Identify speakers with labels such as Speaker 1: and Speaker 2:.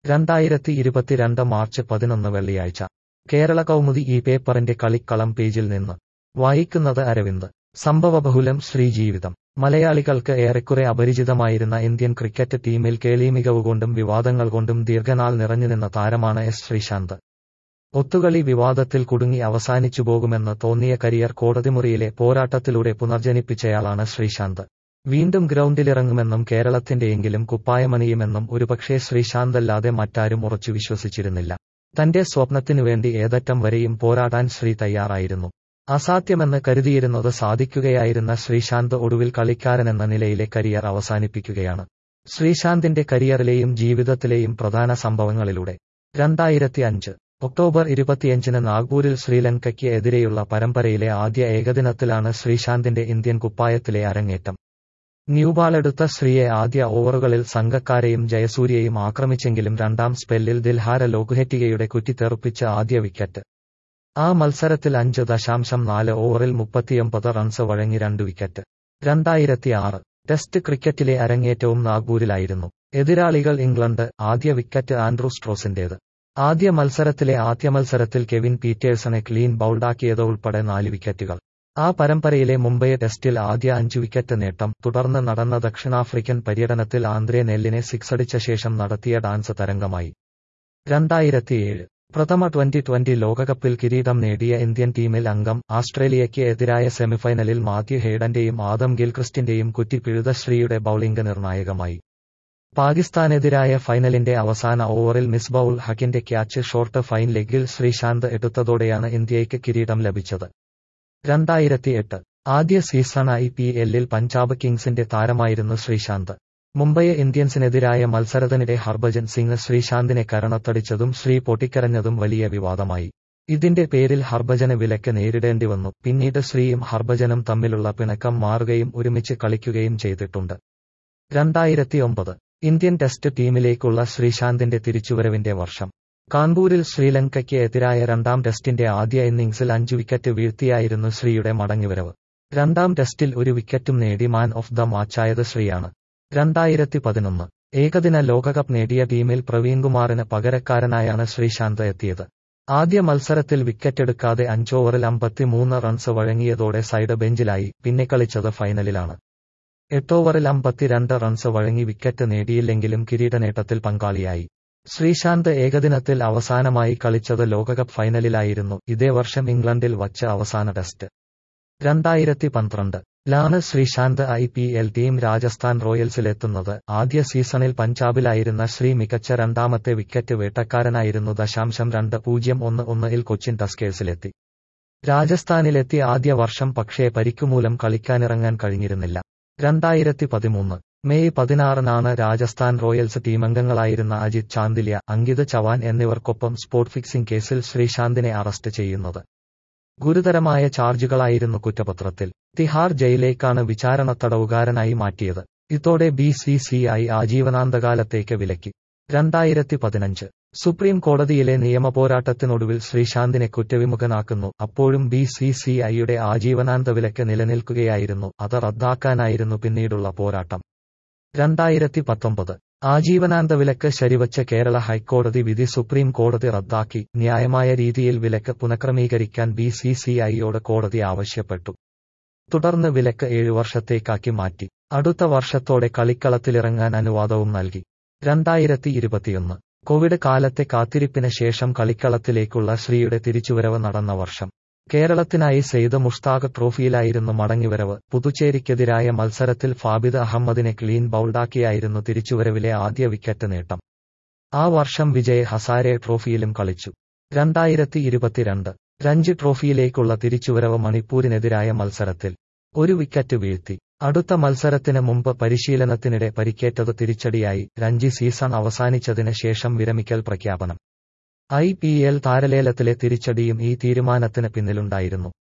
Speaker 1: രണ്ടായിരത്തി ഇരുപത്തിരണ്ട് മാർച്ച് പതിനൊന്ന് വെള്ളിയാഴ്ച കേരള കൗമുദി ഈ പേപ്പറിന്റെ കളിക്കളം പേജിൽ നിന്ന് വായിക്കുന്നത് അരവിന്ദ് സംഭവബഹുലം ശ്രീജീവിതം മലയാളികൾക്ക് ഏറെക്കുറെ അപരിചിതമായിരുന്ന ഇന്ത്യൻ ക്രിക്കറ്റ് ടീമിൽ കേളിമികവുകൊണ്ടും വിവാദങ്ങൾ കൊണ്ടും ദീർഘനാൾ നിറഞ്ഞുനിന്ന താരമാണ് എസ് ശ്രീശാന്ത് ഒത്തുകളി വിവാദത്തിൽ കുടുങ്ങി അവസാനിച്ചു പോകുമെന്ന് തോന്നിയ കരിയർ കോടതിമുറിയിലെ പോരാട്ടത്തിലൂടെ പുനർജനിപ്പിച്ചയാളാണ് ശ്രീശാന്ത് വീണ്ടും ഗ്രൗണ്ടിലിറങ്ങുമെന്നും കേരളത്തിന്റെയെങ്കിലും കുപ്പായമണിയുമെന്നും ഒരുപക്ഷേ ശ്രീശാന്തല്ലാതെ മറ്റാരും ഉറച്ചു വിശ്വസിച്ചിരുന്നില്ല തന്റെ സ്വപ്നത്തിനുവേണ്ടി ഏതറ്റം വരെയും പോരാടാൻ ശ്രീ തയ്യാറായിരുന്നു അസാധ്യമെന്ന് കരുതിയിരുന്നത് സാധിക്കുകയായിരുന്ന ശ്രീശാന്ത് ഒടുവിൽ കളിക്കാരനെന്ന നിലയിലെ കരിയർ അവസാനിപ്പിക്കുകയാണ് ശ്രീശാന്തിന്റെ കരിയറിലെയും ജീവിതത്തിലെയും പ്രധാന സംഭവങ്ങളിലൂടെ രണ്ടായിരത്തി അഞ്ച് ഒക്ടോബർ ഇരുപത്തിയഞ്ചിന് നാഗ്പൂരിൽ ശ്രീലങ്കയ്ക്ക് എതിരെയുള്ള പരമ്പരയിലെ ആദ്യ ഏകദിനത്തിലാണ് ശ്രീശാന്തിന്റെ ഇന്ത്യൻ കുപ്പായത്തിലെ അരങ്ങേറ്റം ന്യൂബാളെടുത്ത ശ്രീയെ ആദ്യ ഓവറുകളിൽ സംഘക്കാരെയും ജയസൂര്യയും ആക്രമിച്ചെങ്കിലും രണ്ടാം സ്പെല്ലിൽ ദിൽഹാര ലോകുഹെറ്റികയുടെ കുറ്റിത്തെറുപ്പിച്ച് ആദ്യ വിക്കറ്റ് ആ മത്സരത്തിൽ അഞ്ച് ദശാംശം നാല് ഓവറിൽ മുപ്പത്തിയൊമ്പത് റൺസ് വഴങ്ങി രണ്ട് വിക്കറ്റ് രണ്ടായിരത്തി ആറ് ടെസ്റ്റ് ക്രിക്കറ്റിലെ അരങ്ങേറ്റവും നാഗ്പൂരിലായിരുന്നു എതിരാളികൾ ഇംഗ്ലണ്ട് ആദ്യ വിക്കറ്റ് ആൻഡ്രൂ സ്ട്രോസിന്റേത് ആദ്യ മത്സരത്തിലെ ആദ്യ മത്സരത്തിൽ കെവിൻ പീറ്റേഴ്സണെ ക്ലീൻ ബൌൾഡാക്കിയത് ഉൾപ്പെടെ നാല് വിക്കറ്റുകൾ ആ പരമ്പരയിലെ മുംബൈ ടെസ്റ്റിൽ ആദ്യ അഞ്ച് വിക്കറ്റ് നേട്ടം തുടർന്ന് നടന്ന ദക്ഷിണാഫ്രിക്കൻ പര്യടനത്തിൽ ആന്ധ്രേ നെല്ലിനെ സിക്സടിച്ച ശേഷം നടത്തിയ ഡാൻസ് തരംഗമായി രണ്ടായിരത്തിയേഴ് പ്രഥമ ട്വന്റി ട്വന്റി ലോകകപ്പിൽ കിരീടം നേടിയ ഇന്ത്യൻ ടീമിൽ അംഗം ആസ്ട്രേലിയയ്ക്ക് എതിരായ സെമിഫൈനലിൽ മാത്യു ഹേഡന്റെയും ആദം ഗിൽക്രിസ്റ്റിന്റെയും കുറ്റിപ്പിഴുത ശ്രീയുടെ ബൌളിംഗ് നിർണായകമായി പാകിസ്ഥാനെതിരായ ഫൈനലിന്റെ അവസാന ഓവറിൽ മിസ്ബൌൾ ഹക്കിന്റെ ക്യാച്ച് ഷോർട്ട് ഫൈൻ ലെഗിൽ ശ്രീശാന്ത് എടുത്തതോടെയാണ് ഇന്ത്യയ്ക്ക് കിരീടം ലഭിച്ചത് രണ്ടായിരത്തി എട്ട് ആദ്യ സീസൺ ഐ പി എല്ലിൽ പഞ്ചാബ് കിങ്സിന്റെ താരമായിരുന്നു ശ്രീശാന്ത് മുംബൈ ഇന്ത്യൻസിനെതിരായ മത്സരത്തിനിടെ ഹർഭജൻ സിംഗ് ശ്രീശാന്തിനെ കരണത്തടിച്ചതും ശ്രീ പൊട്ടിക്കരഞ്ഞതും വലിയ വിവാദമായി ഇതിന്റെ പേരിൽ ഹർഭജന് വിലക്ക് നേരിടേണ്ടി വന്നു പിന്നീട് ശ്രീയും ഹർഭജനും തമ്മിലുള്ള പിണക്കം മാറുകയും ഒരുമിച്ച് കളിക്കുകയും ചെയ്തിട്ടുണ്ട് രണ്ടായിരത്തി ഒമ്പത് ഇന്ത്യൻ ടെസ്റ്റ് ടീമിലേക്കുള്ള ശ്രീശാന്തിന്റെ തിരിച്ചുവരവിന്റെ വർഷം കാൺപൂരിൽ ശ്രീലങ്കയ്ക്ക് എതിരായ രണ്ടാം ടെസ്റ്റിന്റെ ആദ്യ ഇന്നിംഗ്സിൽ അഞ്ചു വിക്കറ്റ് വീഴ്ത്തിയായിരുന്നു ശ്രീയുടെ മടങ്ങിവരവ് രണ്ടാം ടെസ്റ്റിൽ ഒരു വിക്കറ്റും നേടി മാൻ ഓഫ് ദ മാച്ചായത് ശ്രീയാണ് രണ്ടായിരത്തി പതിനൊന്ന് ഏകദിന ലോകകപ്പ് നേടിയ ടീമിൽ പ്രവീൺകുമാറിന് പകരക്കാരനായാണ് ശ്രീശാന്ത് എത്തിയത് ആദ്യ മത്സരത്തിൽ വിക്കറ്റെടുക്കാതെ അഞ്ചോവറിൽ അമ്പത്തിമൂന്ന് റൺസ് വഴങ്ങിയതോടെ സൈഡ് ബെഞ്ചിലായി പിന്നെ കളിച്ചത് ഫൈനലിലാണ് എട്ടോവറിൽ അമ്പത്തിരണ്ട് റൺസ് വഴങ്ങി വിക്കറ്റ് നേടിയില്ലെങ്കിലും കിരീടനേട്ടത്തിൽ പങ്കാളിയായി ശ്രീശാന്ത് ഏകദിനത്തിൽ അവസാനമായി കളിച്ചത് ലോകകപ്പ് ഫൈനലിലായിരുന്നു ഇതേ വർഷം ഇംഗ്ലണ്ടിൽ വച്ച അവസാന ടെസ്റ്റ് രണ്ടായിരത്തി പന്ത്രണ്ട് ലാണ് Sreesanth I P L team Rajasthan റോയൽസിലെത്തുന്നത് ആദ്യ സീസണിൽ പഞ്ചാബിലായിരുന്ന ശ്രീ മികച്ച രണ്ടാമത്തെ വിക്കറ്റ് വേട്ടക്കാരനായിരുന്നു ദശാംശം രണ്ട് പൂജ്യം ഒന്ന് ഒന്നിൽ കൊച്ചിൻ ടസ്കേഴ്സിലെത്തി രാജസ്ഥാനിലെത്തി ആദ്യ വർഷം പക്ഷേ പരിക്കുമൂലം കളിക്കാനിറങ്ങാൻ കഴിഞ്ഞിരുന്നില്ല രണ്ടായിരത്തി പതിമൂന്ന് മെയ് പതിനാറിനാണ് രാജസ്ഥാൻ റോയൽസ് ടീമംഗങ്ങളായിരുന്ന അജിത് ചാന്ദില്യ അങ്കിത് ചവാൻ എന്നിവർക്കൊപ്പം സ്പോട്ട് ഫിക്സിംഗ് കേസിൽ ശ്രീശാന്തിനെ അറസ്റ്റ് ചെയ്യുന്നത് ഗുരുതരമായ ചാർജുകളായിരുന്നു കുറ്റപത്രത്തിൽ തിഹാർ ജയിലേക്കാണ് വിചാരണ തടവുകാരനായി മാറ്റിയത് ഇതോടെ ബി സി സി ഐ ആജീവനാന്തകാലത്തേക്ക് വിലക്കി രണ്ടായിരത്തി പതിനഞ്ച് സുപ്രീം കോടതിയിലെ നിയമപോരാട്ടത്തിനൊടുവിൽ ശ്രീശാന്തിനെ കുറ്റവിമുഖനാക്കുന്നു അപ്പോഴും ബി സി സി ഐയുടെ ആജീവനാന്ത വിലക്ക് നിലനിൽക്കുകയായിരുന്നു അത് റദ്ദാക്കാനായിരുന്നു പിന്നീടുള്ള പോരാട്ടം രണ്ടായിരത്തി പത്തൊമ്പത് ആജീവനാന്ത വിലക്ക് ശരിവച്ച കേരള ഹൈക്കോടതി വിധി സുപ്രീം കോടതി റദ്ദാക്കി ന്യായമായ രീതിയിൽ വിലക്ക് പുനഃക്രമീകരിക്കാൻ ബി സി സി ഐയോട് കോടതി ആവശ്യപ്പെട്ടു തുടർന്ന് വിലക്ക് ഏഴു വർഷത്തേക്കാക്കി മാറ്റി അടുത്ത വർഷത്തോടെ കളിക്കളത്തിലിറങ്ങാൻ അനുവാദവും നൽകി രണ്ടായിരത്തി ഇരുപത്തിയൊന്ന് കോവിഡ് കാലത്തെ കാത്തിരിപ്പിന് ശേഷം കളിക്കളത്തിലേക്കുള്ള ശ്രീയുടെ തിരിച്ചുവരവ് നടന്ന വർഷം കേരളത്തിനായി സെയ്ദ് മുഷ്താഖ് ട്രോഫിയിലായിരുന്നു മടങ്ങിവരവ് പുതുച്ചേരിക്കെതിരായ മത്സരത്തിൽ ഫാബിദ് അഹമ്മദിനെ ക്ലീൻ ബൌൾഡാക്കിയായിരുന്നു തിരിച്ചുവരവിലെ ആദ്യ വിക്കറ്റ് നേട്ടം ആ വർഷം വിജയ് ഹസാരെ ട്രോഫിയിലും കളിച്ചു രണ്ടായിരത്തി ഇരുപത്തിരണ്ട് രഞ്ജി ട്രോഫിയിലേക്കുള്ള തിരിച്ചുവരവ് മണിപ്പൂരിനെതിരായ മത്സരത്തിൽ ഒരു വിക്കറ്റ് വീഴ്ത്തി അടുത്ത മത്സരത്തിന് മുമ്പ് പരിശീലനത്തിനിടെ പരിക്കേറ്റത് തിരിച്ചടിയായി രഞ്ജി സീസൺ അവസാനിച്ചതിന് ശേഷം വിരമിക്കൽ പ്രഖ്യാപനം ഐ പി എൽ താരലേലത്തിലെ തിരിച്ചടിയും ഈ തീരുമാനത്തിന് പിന്നിലുണ്ടായിരുന്നു